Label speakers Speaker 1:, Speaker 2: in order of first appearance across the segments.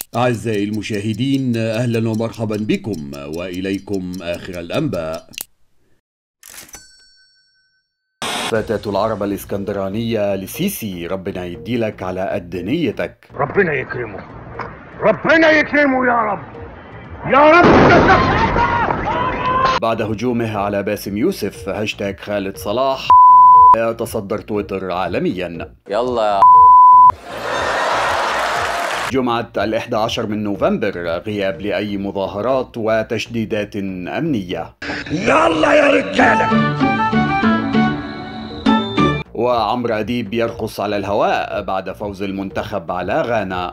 Speaker 1: أعزائي المشاهدين أهلا ومرحبا بكم وإليكم آخر الأنباء فتاة العرب الإسكندرانية لسيسي ربنا يديلك على قد نيتك
Speaker 2: ربنا يكرمه ربنا يكرمه يا رب يا رب
Speaker 1: بعد هجومه على باسم يوسف هاشتاج خالد صلاح يتصدر تويتر عالميا
Speaker 3: يلا
Speaker 1: جمعة الإحدى عشر من نوفمبر غياب لأي مظاهرات وتشديدات أمنية
Speaker 2: يلا يا رجاله
Speaker 1: وعمرو أديب يرقص على الهواء بعد فوز المنتخب على غانا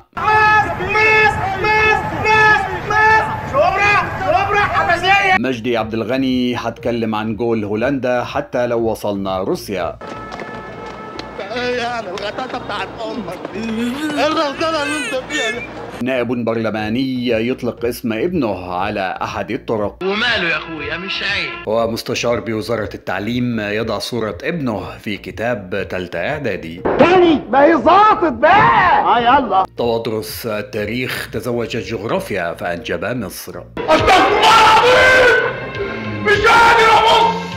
Speaker 1: مجدي عبد الغني حتكلم عن جول هولندا حتى لو وصلنا روسيا
Speaker 4: ايه يعني الغطاسه بتاعت امك دي ايه الغلطانه اللي انت فيها دي
Speaker 1: نائب برلماني يطلق اسم ابنه على أحد الطرق
Speaker 5: وماله يا اخويا مش عيب
Speaker 1: ومستشار بوزارة التعليم يضع صورة ابنه في كتاب تالتة إعدادي
Speaker 2: تاني ما هي ظابط بقى اه يلا
Speaker 1: تواضرس التاريخ تزوج الجغرافيا فأنجب مصر
Speaker 2: استغفر الله العظيم مش قادر ابص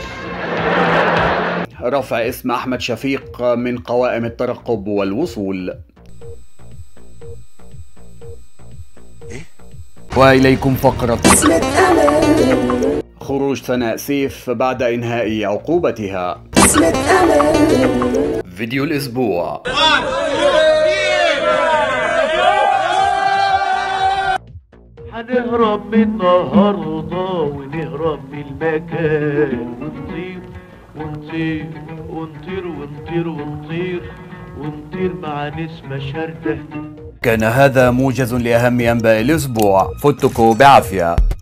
Speaker 1: رفع اسم أحمد شفيق من قوائم الترقب والوصول وإليكم فقرة خروج سناء سيف بعد إنهاء عقوبتها فيديو الأسبوع
Speaker 6: هنهرب من النهارده ونهرب من المكان ونطير ونطير ونطير ونطير ونطير ونطير مع نسمة شاردة
Speaker 1: كان هذا موجز لأهم أنباء الأسبوع فتكوا بعافية